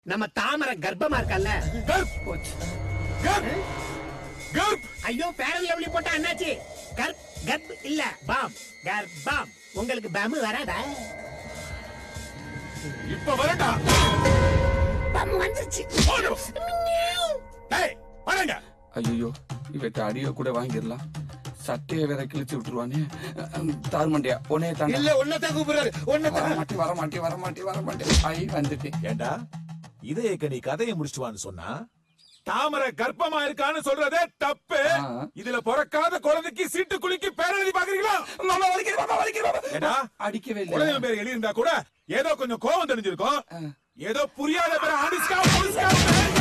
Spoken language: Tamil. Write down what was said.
நம்ம தாமரை கர்ப்பமா இருக்கல்ல கர்ப் போச்சு கர்ப் கர்ப் ஐயோ பேரல் லவ்லி போட்டா என்னாச்சு கர்ப் கர்ப் இல்ல பாம் கர்ப்பம் உங்களுக்கு பம் வராதா இப்ப வரட்டா பம் வந்துச்சு டேய் வரங்க ஐயோ இவட்ட அடிய கூட வாங்கிடலாம் சட்டையை வேற கிழிச்சு விட்டுருவானே தார்மண்டியா உனே தாண்ட இல்ல ஒன்னதான் கூப்பிடுறாரு வர ஒன்னதான் மாட்டே வர மாட்டே வர மாட்டே வர மாட்டே ஐ வந்துட்டேன் ஏண்டா இதயக்க நீ கதையை முடிச்சுவான்னு சொன்னா தாமரை கர்ப்பமா இருக்கான்னு சொல்றதே தப்பு ஆ. இதுல பிறக்காத குழந்தைக்கு சீட்டு குலுக்கி பேரஎழுதி பாக்குறீங்களா மாமா வலிக்குது மாமா வலிக்குது மாமா ஏடா அடிக்கவே குழந்தை இல்லை பேர் எழுதியிருந்தா கூட ஏதோ கொஞ்சம் கோவம் தெரிஞ்சிருக்கும் ஆ. ஏதோ புரியாத பேர் அனுஷ்கா புனுஷ்கா